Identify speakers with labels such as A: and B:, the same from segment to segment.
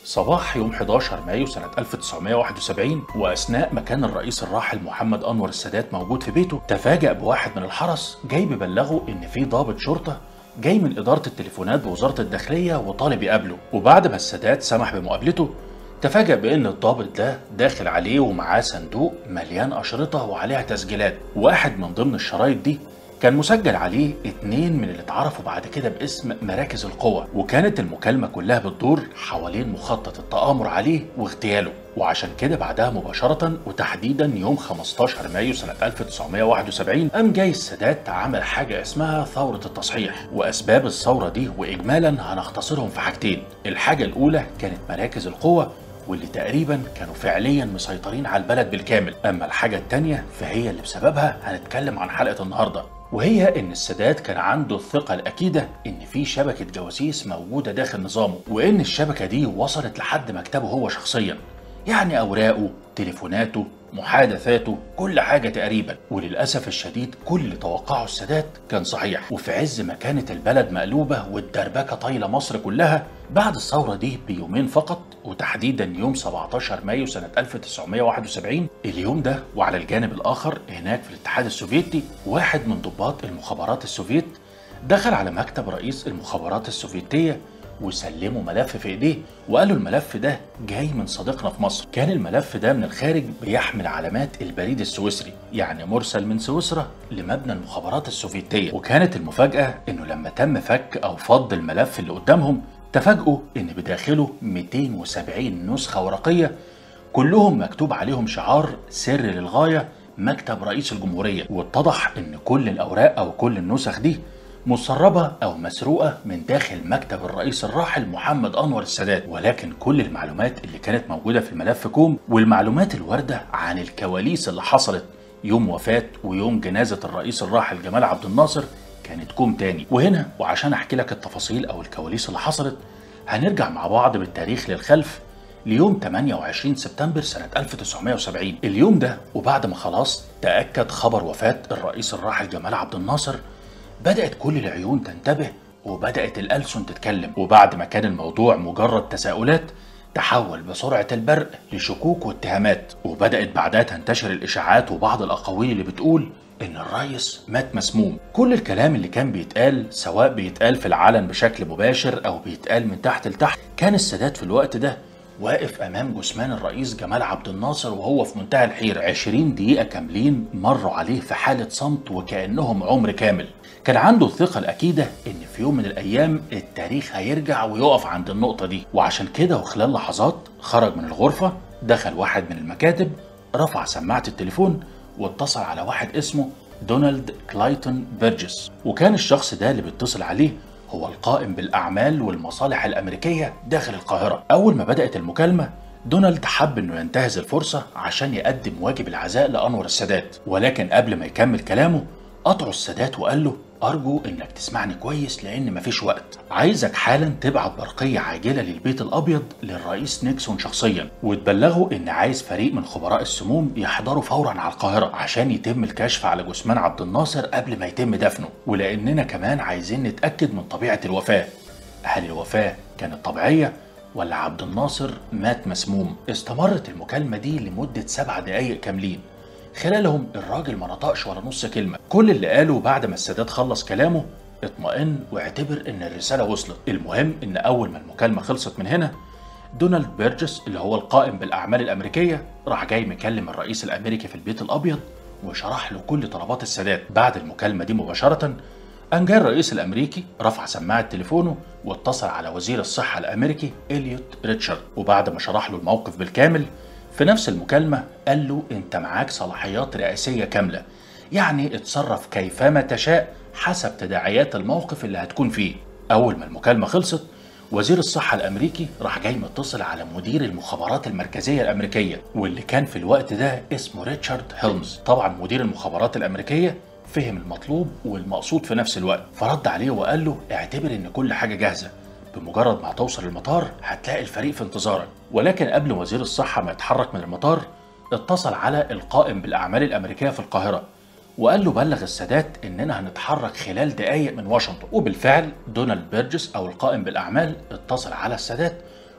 A: صباح يوم 11 مايو سنة 1971 وأثناء ما كان الرئيس الراحل محمد أنور السادات موجود في بيته تفاجأ بواحد من الحرس جاي ببلغه إن في ضابط شرطة جاي من إدارة التليفونات بوزارة الداخلية وطالب يقابله وبعد ما السادات سمح بمقابلته تفاجأ بأن الضابط ده داخل عليه ومعاه صندوق مليان أشرطة وعليها تسجيلات واحد من ضمن الشرايط دي كان مسجل عليه اتنين من اللي اتعرفوا بعد كده باسم مراكز القوة وكانت المكالمة كلها بتدور حوالين مخطط التآمر عليه واغتياله وعشان كده بعدها مباشرة وتحديدا يوم 15 مايو سنة 1971 قام جاي السادات عمل حاجة اسمها ثورة التصحيح وأسباب الثورة دي وإجمالا هنختصرهم في حاجتين الحاجة الأولى كانت مراكز القوة واللي تقريبا كانوا فعليا مسيطرين على البلد بالكامل اما الحاجة التانية فهي اللي بسببها هنتكلم عن حلقة النهاردة وهي ان السادات كان عنده الثقة الاكيدة ان في شبكة جواسيس موجودة داخل نظامه وان الشبكة دي وصلت لحد مكتبه هو شخصيا يعني اوراقه تليفوناته محادثاته كل حاجة تقريبا وللأسف الشديد كل اللي توقعه السادات كان صحيح وفي عز ما كانت البلد مقلوبة والدربكة طايلة مصر كلها بعد الثورة دي بيومين فقط وتحديدا يوم 17 مايو سنة 1971 اليوم ده وعلى الجانب الآخر هناك في الاتحاد السوفيتي واحد من ضباط المخابرات السوفيت دخل على مكتب رئيس المخابرات السوفيتية وسلموا ملف في ايديه وقالوا الملف ده جاي من صديقنا في مصر كان الملف ده من الخارج بيحمل علامات البريد السويسري يعني مرسل من سويسرا لمبنى المخابرات السوفيتية وكانت المفاجأة انه لما تم فك او فض الملف اللي قدامهم تفاجئوا ان بداخله 270 نسخة ورقية كلهم مكتوب عليهم شعار سر للغاية مكتب رئيس الجمهورية واتضح ان كل الاوراق او كل النسخ دي مسربة أو مسروقة من داخل مكتب الرئيس الراحل محمد أنور السادات ولكن كل المعلومات اللي كانت موجودة في الملف كوم والمعلومات الواردة عن الكواليس اللي حصلت يوم وفاة ويوم جنازة الرئيس الراحل جمال عبد الناصر كانت كوم تاني وهنا وعشان أحكي لك التفاصيل أو الكواليس اللي حصلت هنرجع مع بعض بالتاريخ للخلف ليوم 28 سبتمبر سنة 1970 اليوم ده وبعد ما خلاص تأكد خبر وفاة الرئيس الراحل جمال عبد الناصر بدأت كل العيون تنتبه وبدأت الألسن تتكلم وبعد ما كان الموضوع مجرد تساؤلات تحول بسرعة البرق لشكوك واتهامات وبدأت بعدها تنتشر الإشاعات وبعض الأقاويل اللي بتقول إن الرئيس مات مسموم كل الكلام اللي كان بيتقال سواء بيتقال في العلن بشكل مباشر أو بيتقال من تحت لتحت كان السادات في الوقت ده واقف امام جثمان الرئيس جمال عبد الناصر وهو في منتهى الحيرة 20 دقيقة كاملين مروا عليه في حالة صمت وكأنهم عمر كامل كان عنده الثقة الأكيدة إن في يوم من الأيام التاريخ هيرجع ويقف عند النقطة دي وعشان كده وخلال لحظات خرج من الغرفة دخل واحد من المكاتب رفع سماعة التليفون واتصل على واحد اسمه دونالد كلايتون بيرجس وكان الشخص ده اللي بيتصل عليه هو القائم بالأعمال والمصالح الأمريكية داخل القاهرة أول ما بدأت المكالمة دونالد حب انه ينتهز الفرصة عشان يقدم واجب العزاء لأنور السادات ولكن قبل ما يكمل كلامه قطعه السادات وقال له أرجو إنك تسمعني كويس لأن مفيش وقت. عايزك حالا تبعت برقية عاجلة للبيت الأبيض للرئيس نيكسون شخصيا وتبلغه إن عايز فريق من خبراء السموم يحضروا فورا على القاهرة عشان يتم الكشف على جثمان عبد الناصر قبل ما يتم دفنه ولأننا كمان عايزين نتأكد من طبيعة الوفاة. هل الوفاة كانت طبيعية ولا عبد الناصر مات مسموم؟ استمرت المكالمة دي لمدة سبع دقايق كاملين خلالهم الراجل ما نطقش ولا نص كلمة كل اللي قاله بعد ما السادات خلص كلامه اطمئن واعتبر ان الرسالة وصلت المهم ان اول ما المكالمة خلصت من هنا دونالد بيرجس اللي هو القائم بالاعمال الامريكية راح جاي مكلم الرئيس الامريكي في البيت الابيض وشرح له كل طلبات السادات بعد المكالمة دي مباشرة قام جاي الرئيس الامريكي رفع سماعه تليفونه واتصل على وزير الصحه الامريكي اليوت ريتشارد وبعد ما شرح له الموقف بالكامل في نفس المكالمة قال له أنت معاك صلاحيات رئاسية كاملة يعني اتصرف كيفما تشاء حسب تداعيات الموقف اللي هتكون فيه أول ما المكالمة خلصت وزير الصحة الأمريكي راح جاي متصل على مدير المخابرات المركزية الأمريكية واللي كان في الوقت ده اسمه ريتشارد هيلمز طبعا مدير المخابرات الأمريكية فهم المطلوب والمقصود في نفس الوقت فرد عليه وقال له اعتبر ان كل حاجة جاهزة بمجرد ما هتوصل المطار هتلاقي الفريق في انتظارك ولكن قبل وزير الصحة ما يتحرك من المطار اتصل على القائم بالأعمال الأمريكية في القاهرة وقال له بلغ السادات اننا هنتحرك خلال دقايق من واشنطن وبالفعل دونالد بيرجس او القائم بالاعمال اتصل على السادات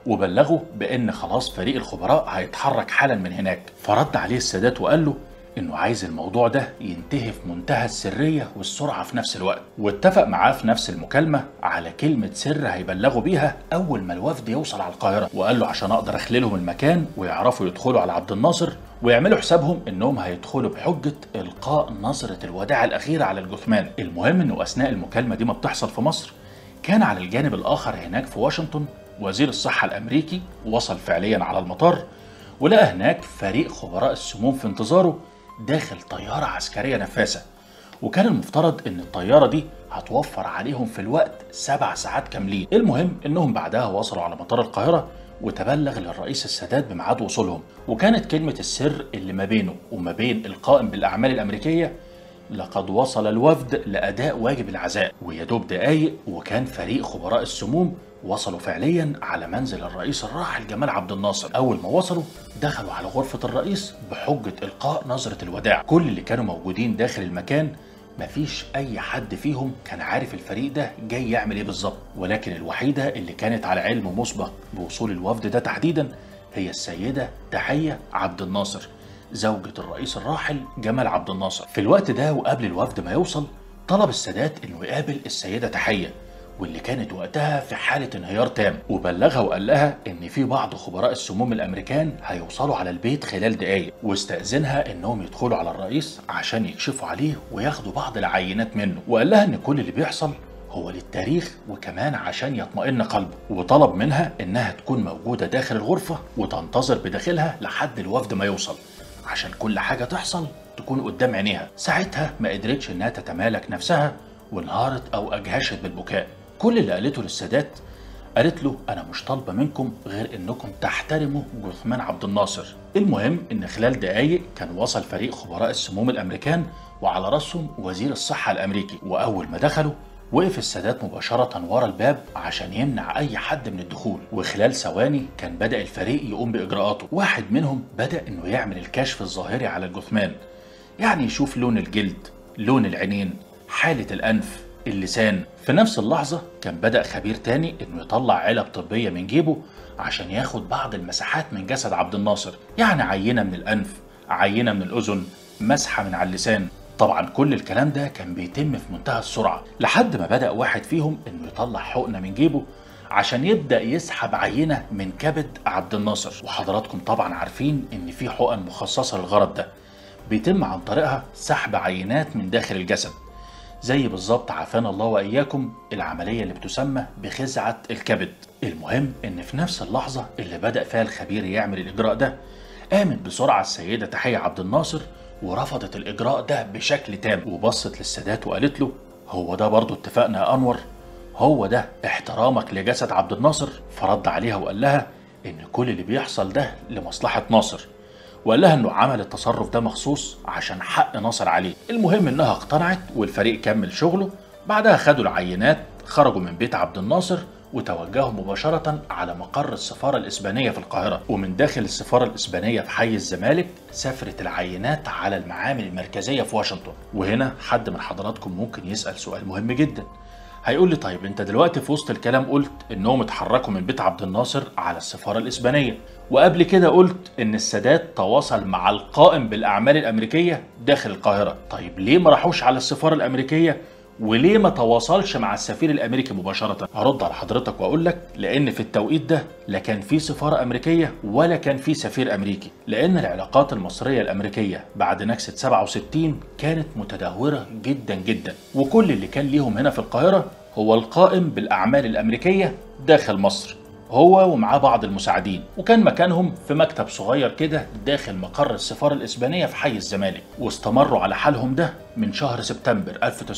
A: وبلغه بان خلاص فريق الخبراء هيتحرك حالا من هناك فرد عليه السادات وقال له انه عايز الموضوع ده ينتهي في منتهى السريه والسرعه في نفس الوقت واتفق معاه في نفس المكالمه على كلمه سر هيبلغوا بيها اول ما الوفد يوصل على القاهره وقال له عشان اقدر اخللهم المكان ويعرفوا يدخلوا على عبد الناصر ويعملوا حسابهم انهم هيدخلوا بحجه القاء نظره الوداع الاخيره على الجثمان المهم انه اثناء المكالمه دي ما بتحصل في مصر كان على الجانب الاخر هناك في واشنطن وزير الصحه الامريكي وصل فعليا على المطار ولقى هناك فريق خبراء السموم في انتظاره داخل طيارة عسكرية نفاثة وكان المفترض ان الطيارة دي هتوفر عليهم في الوقت سبع ساعات كاملين المهم انهم بعدها وصلوا على مطار القاهرة وتبلغ للرئيس السادات بميعاد وصولهم وكانت كلمة السر اللي ما بينه وما بين القائم بالأعمال الأمريكية لقد وصل الوفد لأداء واجب العزاء ويدوب دقايق وكان فريق خبراء السموم وصلوا فعليا على منزل الرئيس الراحل جمال عبد الناصر اول ما وصلوا دخلوا على غرفه الرئيس بحجه القاء نظره الوداع كل اللي كانوا موجودين داخل المكان مفيش اي حد فيهم كان عارف الفريق ده جاي يعمل ايه بالظبط ولكن الوحيده اللي كانت على علم مسبق بوصول الوفد ده تحديدا هي السيده تحيه عبد الناصر زوجة الرئيس الراحل جمال عبد الناصر في الوقت ده وقبل الوفد ما يوصل طلب السادات انه يقابل السيده تحيه واللي كانت وقتها في حالة انهيار تام وبلغها وقال لها ان في بعض خبراء السموم الامريكان هيوصلوا على البيت خلال دقايق واستأذنها انهم يدخلوا على الرئيس عشان يكشفوا عليه وياخدوا بعض العينات منه وقال لها ان كل اللي بيحصل هو للتاريخ وكمان عشان يطمئن قلبه وطلب منها انها تكون موجودة داخل الغرفة وتنتظر بداخلها لحد الوفد ما يوصل عشان كل حاجة تحصل تكون قدام عينيها ساعتها ما قدرتش انها تتمالك نفسها وانهارت او اجهشت بالبكاء كل اللي قالته للسادات قالت له انا مش طالبه منكم غير انكم تحترموا جثمان عبد الناصر المهم ان خلال دقايق كان وصل فريق خبراء السموم الامريكان وعلى راسهم وزير الصحه الامريكي واول ما دخلوا وقف السادات مباشرة ورا الباب عشان يمنع أي حد من الدخول وخلال ثواني كان بدأ الفريق يقوم بإجراءاته واحد منهم بدأ إنه يعمل الكشف الظاهري على الجثمان يعني يشوف لون الجلد لون العينين حالة الأنف اللسان في نفس اللحظة كان بدأ خبير تاني إنه يطلع علب طبية من جيبه عشان ياخد بعض المساحات من جسد عبد الناصر يعني عينة من الأنف عينة من الأذن مسحة من على اللسان طبعا كل الكلام ده كان بيتم في منتهى السرعة لحد ما بدأ واحد فيهم إنه يطلع حقنة من جيبه عشان يبدأ يسحب عينة من كبد عبد الناصر وحضراتكم طبعا عارفين إن في حقن مخصصة للغرض ده بيتم عن طريقها سحب عينات من داخل الجسد زي بالظبط عافانا الله واياكم العمليه اللي بتسمى بخزعه الكبد المهم ان في نفس اللحظه اللي بدا فيها الخبير يعمل الاجراء ده قامت بسرعه السيده تحيه عبد الناصر ورفضت الاجراء ده بشكل تام وبصت للسادات وقالت له هو ده برضه اتفقنا يا انور هو ده احترامك لجسد عبد الناصر فرد عليها وقال لها ان كل اللي بيحصل ده لمصلحه ناصر وقال لها انه عمل التصرف ده مخصوص عشان حق ناصر عليه المهم انها اقتنعت والفريق كمل شغله بعدها خدوا العينات خرجوا من بيت عبد الناصر وتوجهوا مباشرة على مقر السفارة الإسبانية في القاهرة ومن داخل السفارة الإسبانية في حي الزمالك سافرت العينات على المعامل المركزية في واشنطن وهنا حد من حضراتكم ممكن يسأل سؤال مهم جدا هيقول لي طيب انت دلوقتي في وسط الكلام قلت انهم اتحركوا من بيت عبد الناصر على السفاره الاسبانيه وقبل كده قلت ان السادات تواصل مع القائم بالاعمال الامريكيه داخل القاهره طيب ليه ما راحوش على السفاره الامريكيه وليه ما تواصلش مع السفير الامريكي مباشره هرد على حضرتك واقول لك لان في التوقيت ده لا كان في سفاره امريكيه ولا كان في سفير امريكي لان العلاقات المصريه الامريكيه بعد نكسه 67 كانت متدهوره جدا جدا وكل اللي كان ليهم هنا في القاهره هو القائم بالاعمال الامريكيه داخل مصر هو ومعاه بعض المساعدين وكان مكانهم في مكتب صغير كده داخل مقر السفارة الإسبانية في حي الزمالك واستمروا على حالهم ده من شهر سبتمبر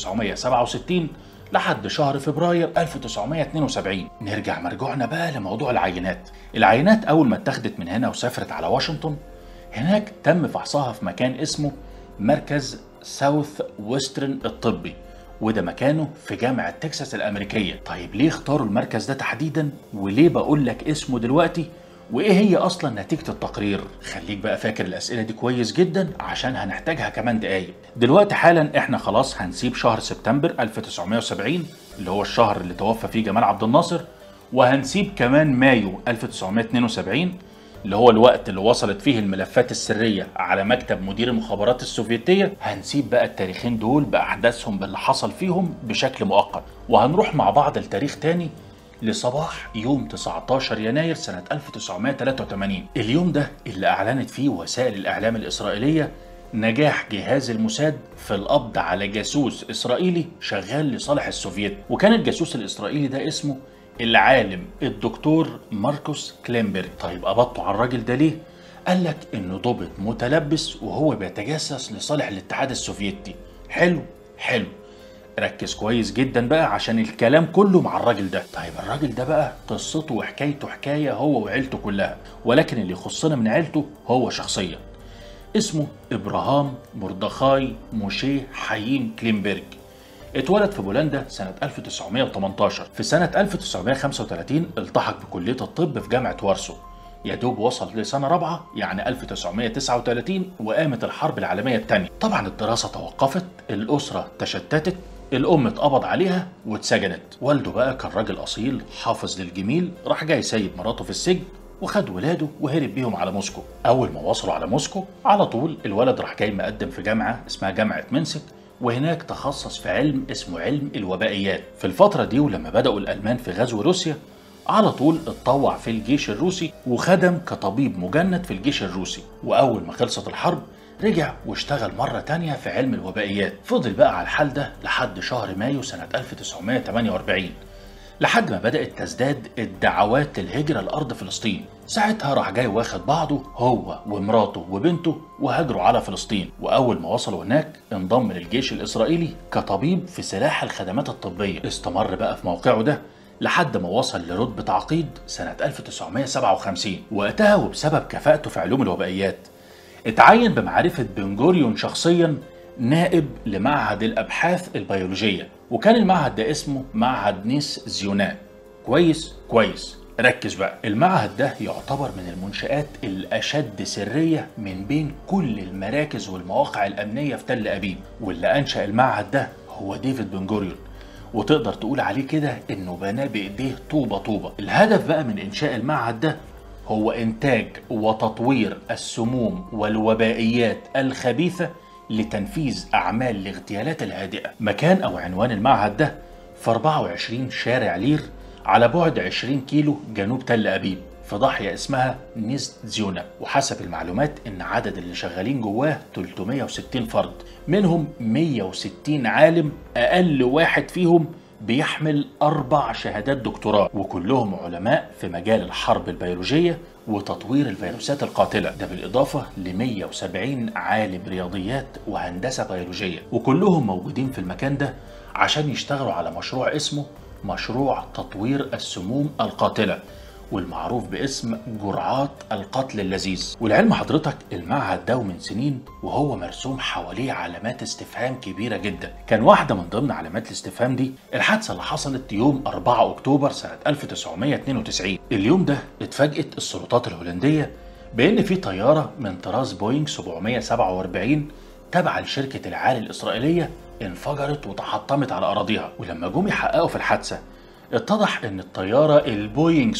A: 1967 لحد شهر فبراير 1972 نرجع مرجوعنا بقى لموضوع العينات العينات أول ما اتاخدت من هنا وسافرت على واشنطن هناك تم فحصها في مكان اسمه مركز ساوث ويسترن الطبي وده مكانه في جامعة تكساس الأمريكية طيب ليه اختاروا المركز ده تحديدا وليه بقول لك اسمه دلوقتي وايه هي اصلا نتيجة التقرير خليك بقى فاكر الاسئلة دي كويس جدا عشان هنحتاجها كمان دقايق دلوقتي حالا احنا خلاص هنسيب شهر سبتمبر 1970 اللي هو الشهر اللي توفى فيه جمال عبد الناصر وهنسيب كمان مايو 1972 اللي هو الوقت اللي وصلت فيه الملفات السرية على مكتب مدير المخابرات السوفيتية هنسيب بقى التاريخين دول بأحداثهم باللي حصل فيهم بشكل مؤقت وهنروح مع بعض لتاريخ تاني لصباح يوم 19 يناير سنة 1983 اليوم ده اللي أعلنت فيه وسائل الإعلام الإسرائيلية نجاح جهاز الموساد في القبض على جاسوس إسرائيلي شغال لصالح السوفييت وكان الجاسوس الإسرائيلي ده اسمه العالم الدكتور ماركوس كلينبرج طيب قبضتوا على الراجل ده ليه؟ قال لك انه ضابط متلبس وهو بيتجسس لصالح الاتحاد السوفيتي حلو حلو ركز كويس جدا بقى عشان الكلام كله مع الراجل ده طيب الراجل ده بقى قصته وحكايته حكاية هو وعيلته كلها ولكن اللي يخصنا من عيلته هو شخصيا اسمه إبراهام مردخاي موشيه حيين كلينبرج اتولد في بولندا سنة 1918 في سنة 1935 التحق بكلية الطب في جامعة وارسو يا دوب وصل لسنة رابعة يعني 1939 وقامت الحرب العالمية الثانية طبعا الدراسة توقفت الأسرة تشتتت الأم اتقبض عليها واتسجنت والده بقى كان راجل أصيل حافظ للجميل راح جاي سايب مراته في السجن وخد ولاده وهرب بيهم على موسكو أول ما وصلوا على موسكو على طول الولد راح جاي مقدم في جامعة اسمها جامعة منسك وهناك تخصص في علم اسمه علم الوبائيات في الفترة دي ولما بدأوا الألمان في غزو روسيا على طول اتطوع في الجيش الروسي وخدم كطبيب مجند في الجيش الروسي وأول ما خلصت الحرب رجع واشتغل مرة تانية في علم الوبائيات فضل بقى على الحال ده لحد شهر مايو سنة 1948 لحد ما بدأت تزداد الدعوات للهجرة لأرض فلسطين ساعتها راح جاي واخد بعضه هو ومراته وبنته وهاجروا على فلسطين وأول ما وصلوا هناك انضم للجيش الإسرائيلي كطبيب في سلاح الخدمات الطبية استمر بقى في موقعه ده لحد ما وصل لرتبة عقيد سنة 1957 وقتها وبسبب كفاءته في علوم الوبائيات اتعين بمعرفة بن جوريون شخصيا نائب لمعهد الأبحاث البيولوجية وكان المعهد ده اسمه معهد نيس زيونان كويس كويس ركز بقى المعهد ده يعتبر من المنشآت الأشد سرية من بين كل المراكز والمواقع الأمنية في تل أبيب واللي أنشأ المعهد ده هو ديفيد بن جوريون وتقدر تقول عليه كده انه بناه بايديه طوبة طوبة الهدف بقى من انشاء المعهد ده هو انتاج وتطوير السموم والوبائيات الخبيثة لتنفيذ اعمال الاغتيالات الهادئة مكان او عنوان المعهد ده في 24 شارع لير على بعد 20 كيلو جنوب تل ابيب في ضاحية اسمها نيز زيونا وحسب المعلومات ان عدد اللي شغالين جواه 360 فرد منهم 160 عالم اقل واحد فيهم بيحمل أربع شهادات دكتوراه وكلهم علماء في مجال الحرب البيولوجية وتطوير الفيروسات القاتلة ده بالإضافة ل 170 عالم رياضيات وهندسة بيولوجية وكلهم موجودين في المكان ده عشان يشتغلوا على مشروع اسمه مشروع تطوير السموم القاتلة والمعروف باسم جرعات القتل اللذيذ والعلم حضرتك المعهد ده من سنين وهو مرسوم حواليه علامات استفهام كبيرة جدا كان واحدة من ضمن علامات الاستفهام دي الحادثة اللي حصلت يوم 4 أكتوبر سنة 1992 اليوم ده اتفاجئت السلطات الهولندية بأن في طيارة من طراز بوينج 747 تابعة لشركة العالي الإسرائيلية انفجرت وتحطمت على أراضيها ولما جم يحققوا في الحادثة اتضح ان الطيارة البوينج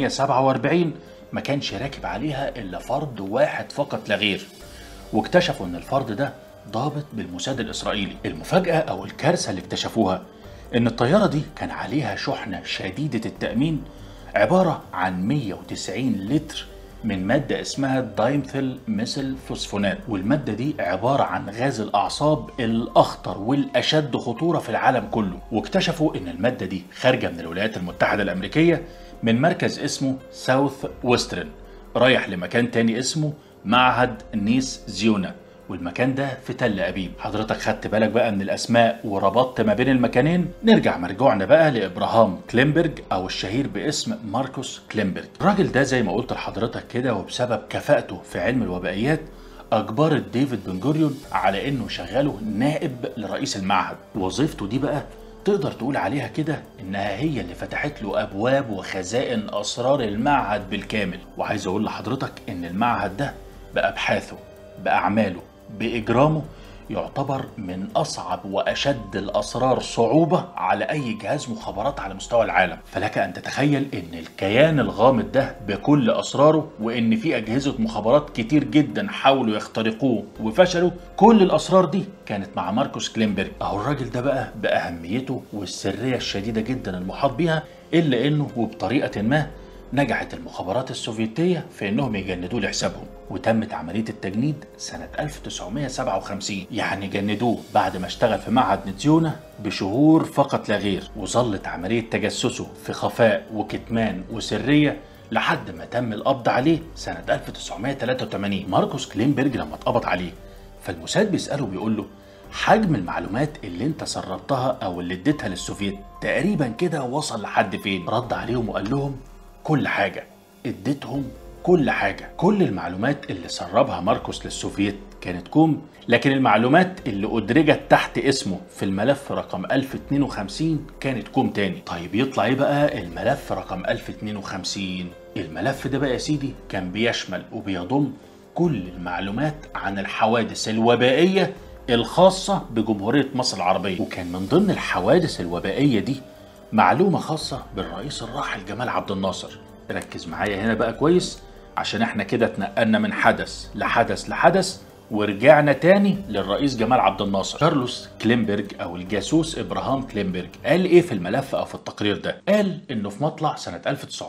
A: 747 ما كانش راكب عليها الا فرد واحد فقط لا غير واكتشفوا ان الفرد ده ضابط بالموساد الاسرائيلي المفاجأة او الكارثة اللي اكتشفوها ان الطيارة دي كان عليها شحنة شديدة التأمين عبارة عن 190 لتر من مادة اسمها دايمثيل ميثيل فوسفونات والمادة دي عبارة عن غاز الأعصاب الأخطر والأشد خطورة في العالم كله واكتشفوا إن المادة دي خارجة من الولايات المتحدة الأمريكية من مركز اسمه ساوث ويسترن رايح لمكان تاني اسمه معهد نيس زيونا والمكان ده في تل أبيب حضرتك خدت بالك بقى من الأسماء وربطت ما بين المكانين نرجع مرجوعنا بقى لإبراهام كلينبرج أو الشهير باسم ماركوس كلينبرج الراجل ده زي ما قلت لحضرتك كده وبسبب كفاءته في علم الوبائيات أجبرت ديفيد بن جوريون على إنه يشغله نائب لرئيس المعهد وظيفته دي بقى تقدر تقول عليها كده إنها هي اللي فتحت له أبواب وخزائن أسرار المعهد بالكامل وعايز أقول لحضرتك إن المعهد ده بأبحاثه بأعماله بإجرامه يعتبر من اصعب واشد الاسرار صعوبه على اي جهاز مخابرات على مستوى العالم فلك ان تتخيل ان الكيان الغامض ده بكل اسراره وان في اجهزه مخابرات كتير جدا حاولوا يخترقوه وفشلوا كل الاسرار دي كانت مع ماركوس كلينبرج اهو الراجل ده بقى باهميته والسريه الشديده جدا المحاط بيها الا انه وبطريقه ما نجحت المخابرات السوفيتية في انهم يجندوه لحسابهم وتمت عملية التجنيد سنة 1957 يعني جندوه بعد ما اشتغل في معهد نتيونا بشهور فقط لا غير وظلت عملية تجسسه في خفاء وكتمان وسرية لحد ما تم القبض عليه سنة 1983 ماركوس كلينبرج لما اتقبض عليه فالموساد بيسأله بيقول له حجم المعلومات اللي انت سربتها او اللي اديتها للسوفيت تقريبا كده وصل لحد فين رد عليهم وقال لهم كل حاجة اديتهم كل حاجة كل المعلومات اللي سربها ماركوس للسوفييت كانت كوم لكن المعلومات اللي أدرجت تحت اسمه في الملف رقم 1052 كانت كوم تاني طيب يطلع ايه بقى الملف رقم 1052 الملف ده بقى يا سيدي كان بيشمل وبيضم كل المعلومات عن الحوادث الوبائية الخاصة بجمهورية مصر العربية وكان من ضمن الحوادث الوبائية دي معلومة خاصة بالرئيس الراحل جمال عبد الناصر ركز معايا هنا بقى كويس عشان احنا كده اتنقلنا من حدث لحدث لحدث ورجعنا تاني للرئيس جمال عبد الناصر كارلوس كلينبرج او الجاسوس ابراهام كلينبرج قال ايه في الملف او في التقرير ده قال انه في مطلع سنة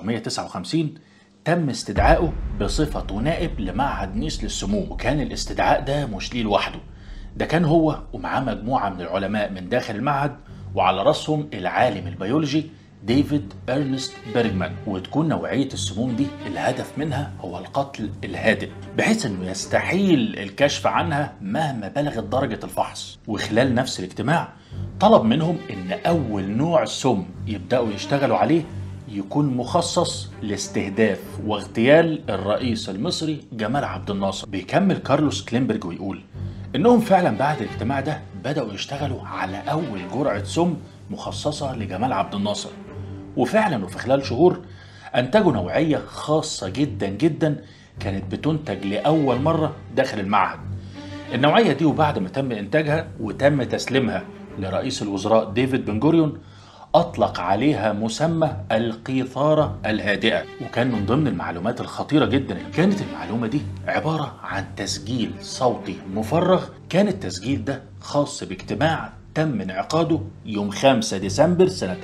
A: 1959 تم استدعائه بصفته نائب لمعهد نيس للسموم وكان الاستدعاء ده مش ليه لوحده ده كان هو ومعاه مجموعة من العلماء من داخل المعهد وعلى راسهم العالم البيولوجي ديفيد ارنست بيرجمان وتكون نوعية السموم دي الهدف منها هو القتل الهادئ بحيث انه يستحيل الكشف عنها مهما بلغت درجة الفحص وخلال نفس الاجتماع طلب منهم ان اول نوع سم يبدأوا يشتغلوا عليه يكون مخصص لاستهداف واغتيال الرئيس المصري جمال عبد الناصر بيكمل كارلوس كلينبرج ويقول انهم فعلا بعد الاجتماع ده بدأوا يشتغلوا على اول جرعة سم مخصصة لجمال عبد الناصر وفعلا وفي خلال شهور انتجوا نوعية خاصة جدا جدا كانت بتنتج لأول مرة داخل المعهد النوعية دي وبعد ما تم إنتاجها وتم تسليمها لرئيس الوزراء ديفيد بن جوريون أطلق عليها مسمى القيثارة الهادئة وكان من ضمن المعلومات الخطيرة جدا كانت المعلومة دي عبارة عن تسجيل صوتي مفرغ كان التسجيل ده خاص باجتماع تم انعقاده يوم 5 ديسمبر سنة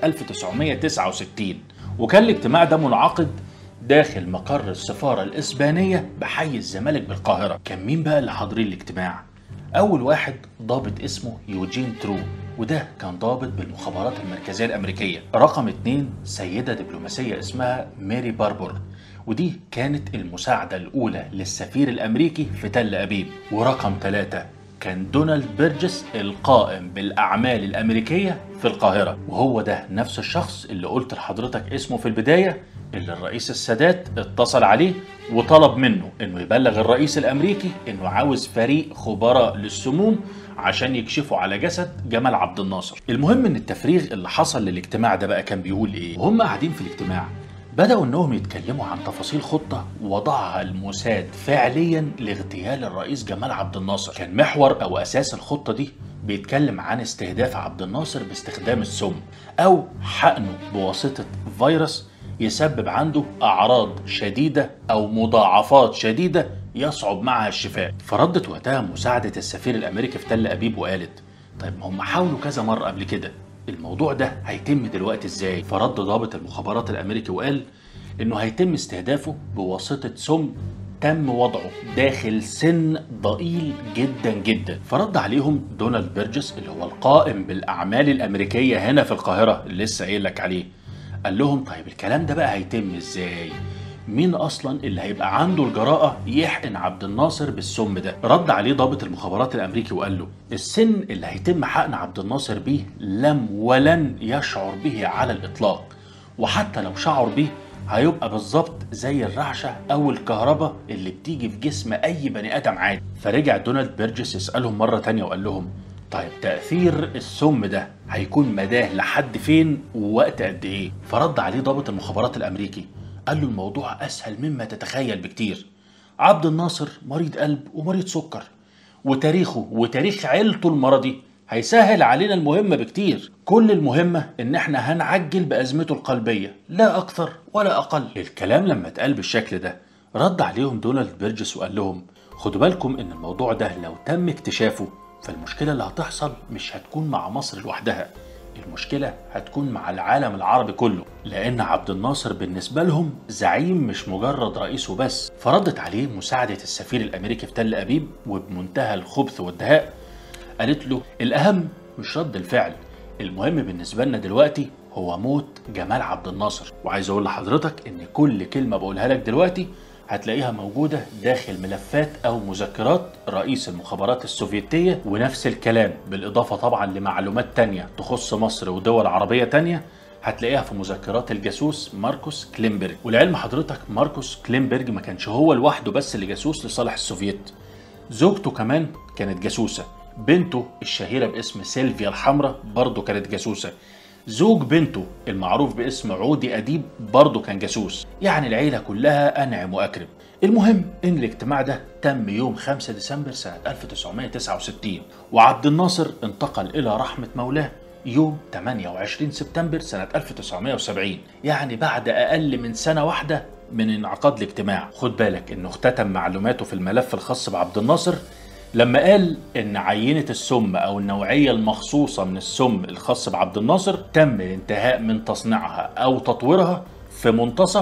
A: 1969 وكان الاجتماع ده منعقد داخل مقر السفارة الإسبانية بحي الزمالك بالقاهرة كان مين بقى اللي حاضرين الاجتماع؟ أول واحد ضابط اسمه يوجين ترو وده كان ضابط بالمخابرات المركزية الأمريكية رقم اتنين سيدة دبلوماسية اسمها ماري باربور ودي كانت المساعدة الأولى للسفير الأمريكي في تل أبيب ورقم ثلاثة كان دونالد بيرجس القائم بالأعمال الأمريكية في القاهرة وهو ده نفس الشخص اللي قلت لحضرتك اسمه في البداية اللي الرئيس السادات اتصل عليه وطلب منه انه يبلغ الرئيس الامريكي انه عاوز فريق خبراء للسموم عشان يكشفوا على جسد جمال عبد الناصر المهم ان التفريغ اللي حصل للاجتماع ده بقى كان بيقول ايه وهم قاعدين في الاجتماع بدأوا انهم يتكلموا عن تفاصيل خطة وضعها الموساد فعليا لاغتيال الرئيس جمال عبد الناصر كان محور او اساس الخطة دي بيتكلم عن استهداف عبد الناصر باستخدام السم او حقنه بواسطة فيروس يسبب عنده اعراض شديده او مضاعفات شديده يصعب معها الشفاء فردت وقتها مساعده السفير الامريكي في تل ابيب وقالت طيب ما هم حاولوا كذا مره قبل كده الموضوع ده هيتم دلوقتي ازاي فرد ضابط المخابرات الامريكي وقال انه هيتم استهدافه بواسطه سم تم وضعه داخل سن ضئيل جدا جدا فرد عليهم دونالد بيرجس اللي هو القائم بالاعمال الامريكيه هنا في القاهره اللي لسه قايل لك عليه قال لهم طيب الكلام ده بقى هيتم ازاي مين اصلا اللي هيبقى عنده الجراءه يحقن عبد الناصر بالسم ده رد عليه ضابط المخابرات الامريكي وقال له السن اللي هيتم حقن عبد الناصر بيه لم ولن يشعر به على الاطلاق وحتى لو شعر به هيبقى بالظبط زي الرعشه او الكهرباء اللي بتيجي في جسم اي بني ادم عادي فرجع دونالد بيرجس يسالهم مره تانية وقال لهم طيب تأثير السم ده هيكون مداه لحد فين ووقت قد ايه؟ فرد عليه ضابط المخابرات الأمريكي قال له الموضوع أسهل مما تتخيل بكتير عبد الناصر مريض قلب ومريض سكر وتاريخه وتاريخ عيلته المرضي هيسهل علينا المهمة بكتير كل المهمة ان احنا هنعجل بأزمته القلبية لا اكثر ولا اقل الكلام لما اتقال بالشكل ده رد عليهم دونالد بيرجس وقال لهم خدوا بالكم ان الموضوع ده لو تم اكتشافه فالمشكلة اللي هتحصل مش هتكون مع مصر لوحدها المشكلة هتكون مع العالم العربي كله لأن عبد الناصر بالنسبة لهم زعيم مش مجرد رئيس وبس فردت عليه مساعدة السفير الأمريكي في تل أبيب وبمنتهى الخبث والدهاء قالت له الأهم مش رد الفعل المهم بالنسبة لنا دلوقتي هو موت جمال عبد الناصر وعايز أقول لحضرتك إن كل كلمة بقولها لك دلوقتي هتلاقيها موجودة داخل ملفات أو مذكرات رئيس المخابرات السوفيتية ونفس الكلام بالإضافة طبعا لمعلومات تانية تخص مصر ودول عربية تانية هتلاقيها في مذكرات الجاسوس ماركوس كلينبرج ولعلم حضرتك ماركوس كلينبرج ما كانش هو لوحده بس اللي جاسوس لصالح السوفييت زوجته كمان كانت جاسوسة بنته الشهيرة باسم سيلفيا الحمراء برضه كانت جاسوسة زوج بنته المعروف باسم عودي أديب برضه كان جاسوس يعني العيلة كلها أنعم وأكرم المهم إن الاجتماع ده تم يوم 5 ديسمبر سنة 1969 وعبد الناصر انتقل إلى رحمة مولاه يوم 28 سبتمبر سنة 1970 يعني بعد أقل من سنة واحدة من انعقاد الاجتماع خد بالك انه اختتم معلوماته في الملف الخاص بعبد الناصر لما قال ان عينة السم او النوعية المخصوصة من السم الخاص بعبد الناصر تم الانتهاء من تصنيعها او تطويرها في منتصف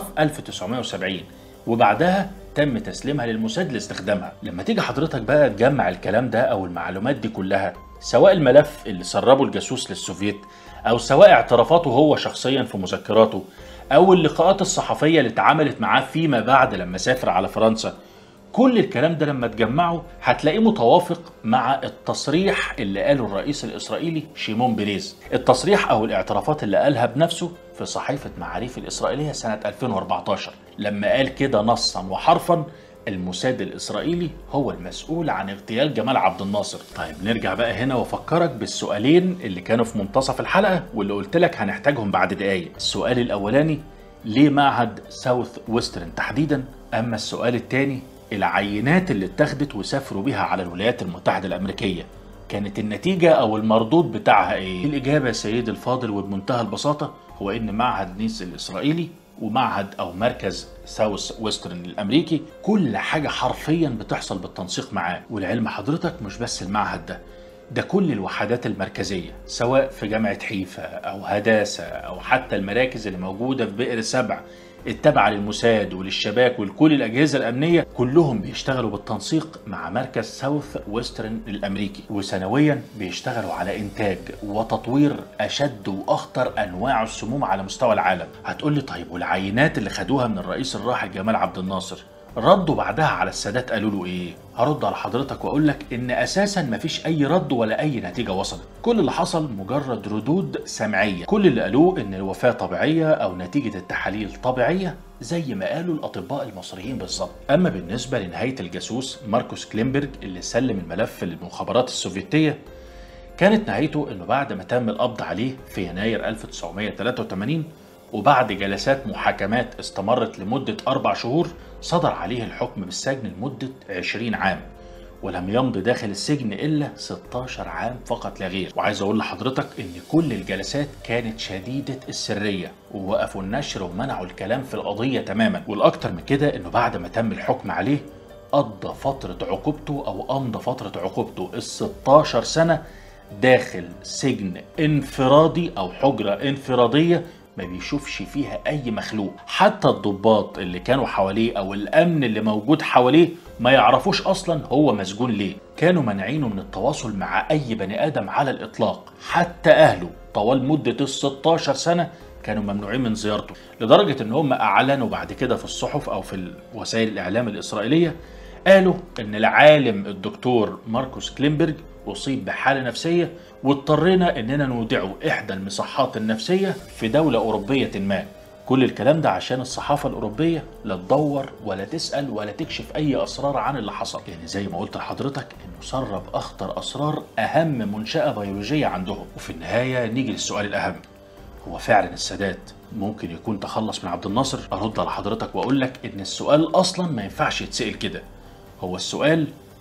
A: 1970 وبعدها تم تسليمها للموساد لاستخدامها لما تيجي حضرتك بقى تجمع الكلام ده او المعلومات دي كلها سواء الملف اللي سربه الجاسوس للسوفييت او سواء اعترافاته هو شخصيا في مذكراته او اللقاءات الصحفيه اللي اتعاملت معاه فيما بعد لما سافر على فرنسا كل الكلام ده لما تجمعه هتلاقيه متوافق مع التصريح اللي قاله الرئيس الاسرائيلي شيمون بيريز التصريح او الاعترافات اللي قالها بنفسه في صحيفه معاريف الاسرائيليه سنه 2014 لما قال كده نصا وحرفا الموساد الاسرائيلي هو المسؤول عن اغتيال جمال عبد الناصر طيب نرجع بقى هنا وافكرك بالسؤالين اللي كانوا في منتصف الحلقه واللي قلت لك هنحتاجهم بعد دقايق السؤال الاولاني ليه معهد ساوث ويسترن تحديدا اما السؤال الثاني العينات اللي اتخذت وسافروا بيها على الولايات المتحده الامريكيه كانت النتيجة أو المردود بتاعها إيه؟ الإجابة يا سيدي الفاضل وبمنتهى البساطة هو إن معهد نيس الإسرائيلي ومعهد او مركز ساوث ويسترن الامريكي كل حاجه حرفيا بتحصل بالتنسيق معاه والعلم حضرتك مش بس المعهد ده ده كل الوحدات المركزيه سواء في جامعه حيفا او هداسه او حتى المراكز اللي موجوده في بئر سبع التابعة للموساد وللشباك ولكل الأجهزة الأمنية كلهم بيشتغلوا بالتنسيق مع مركز ساوث ويسترن الأمريكي وسنويا بيشتغلوا على إنتاج وتطوير أشد وأخطر أنواع السموم على مستوى العالم هتقول لي طيب والعينات اللي خدوها من الرئيس الراحل جمال عبد الناصر ردوا بعدها على السادات قالوا له ايه هرد على حضرتك واقول لك ان اساسا مفيش اي رد ولا اي نتيجه وصلت كل اللي حصل مجرد ردود سمعيه كل اللي قالوه ان الوفاه طبيعيه او نتيجه التحاليل طبيعيه زي ما قالوا الاطباء المصريين بالظبط اما بالنسبه لنهايه الجاسوس ماركوس كلينبرج اللي سلم الملف للمخابرات السوفيتيه كانت نهايته انه بعد ما تم القبض عليه في يناير 1983 وبعد جلسات محاكمات استمرت لمدة أربع شهور صدر عليه الحكم بالسجن لمدة 20 عام ولم يمضي داخل السجن إلا 16 عام فقط لا غير وعايز أقول لحضرتك إن كل الجلسات كانت شديدة السرية ووقفوا النشر ومنعوا الكلام في القضية تماما والأكتر من كده إنه بعد ما تم الحكم عليه قضى فترة عقوبته أو أمضى فترة عقوبته ال 16 سنة داخل سجن انفرادي أو حجرة انفرادية ما بيشوفش فيها اي مخلوق حتى الضباط اللي كانوا حواليه او الامن اللي موجود حواليه ما يعرفوش اصلا هو مسجون ليه كانوا مانعينه من التواصل مع اي بني ادم على الاطلاق حتى اهله طوال مدة ال 16 سنة كانوا ممنوعين من زيارته لدرجة ان هم اعلنوا بعد كده في الصحف او في وسائل الاعلام الاسرائيلية قالوا ان العالم الدكتور ماركوس كلينبرج اصيب بحالة نفسية واضطرينا اننا نودعه احدى المصحات النفسيه في دوله اوروبيه ما كل الكلام ده عشان الصحافة الأوروبية لا تدور ولا تسأل ولا تكشف أي أسرار عن اللي حصل يعني زي ما قلت لحضرتك إنه سرب أخطر أسرار أهم منشأة بيولوجية عندهم وفي النهاية نيجي للسؤال الأهم هو فعلا السادات ممكن يكون تخلص من عبد الناصر أرد على حضرتك وأقول لك إن السؤال أصلا ما ينفعش يتسأل كده هو السؤال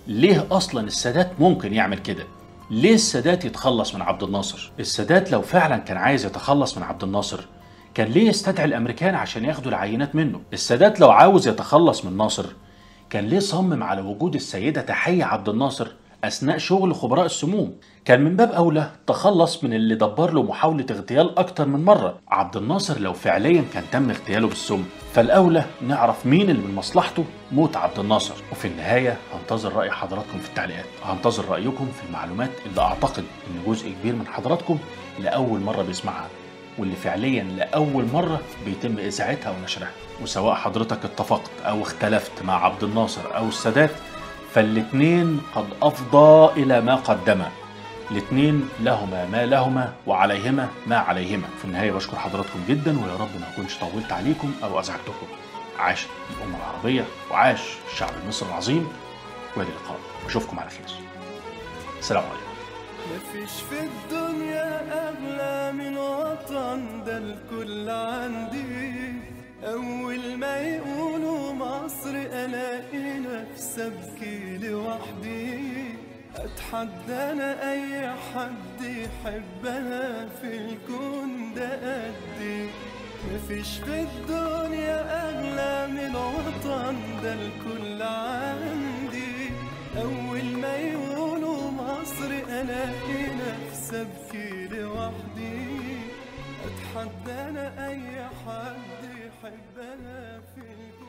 A: ليه اصلا السادات ممكن يعمل كده ليه السادات يتخلص من عبد الناصر السادات لو فعلا كان عايز يتخلص من عبد الناصر كان ليه يستدعي الامريكان عشان ياخدوا العينات منه السادات لو عاوز يتخلص من ناصر كان ليه صمم على وجود السيده تحيه عبد الناصر اثناء شغل خبراء السموم كان من باب اولى تخلص من اللي دبر له محاوله اغتيال اكتر من مره عبد الناصر لو فعليا كان تم اغتياله بالسم فالاولى نعرف مين اللي من مصلحته موت عبد الناصر وفي النهايه هنتظر راي حضراتكم في التعليقات هنتظر رايكم في المعلومات اللي اعتقد ان جزء كبير من حضراتكم لاول مره بيسمعها واللي فعليا لاول مره بيتم اذاعتها ونشرها وسواء حضرتك اتفقت او اختلفت مع عبد الناصر او السادات فالاتنين قد افضى الى ما قدما الاتنين لهما ما لهما وعليهما ما عليهما في النهايه بشكر حضراتكم جدا ويا رب ما اكونش طولت عليكم او ازعجتكم عاش الامه العربيه وعاش الشعب المصري العظيم والى اللقاء اشوفكم على خير السلام عليكم
B: مفيش في الدنيا أغلى من وطن ده الكل عندي أول ما يقولوا مصر ألاقي نفسي أبكي لوحدي أتحدى أنا أي حد يحبها في الكون ده قدي مفيش في الدنيا أغلى من وطن ده الكل عندي أول ما يقولوا مصر ألاقي نفسي أبكي لوحدي أتحدى أنا أي حد يحبها في الكون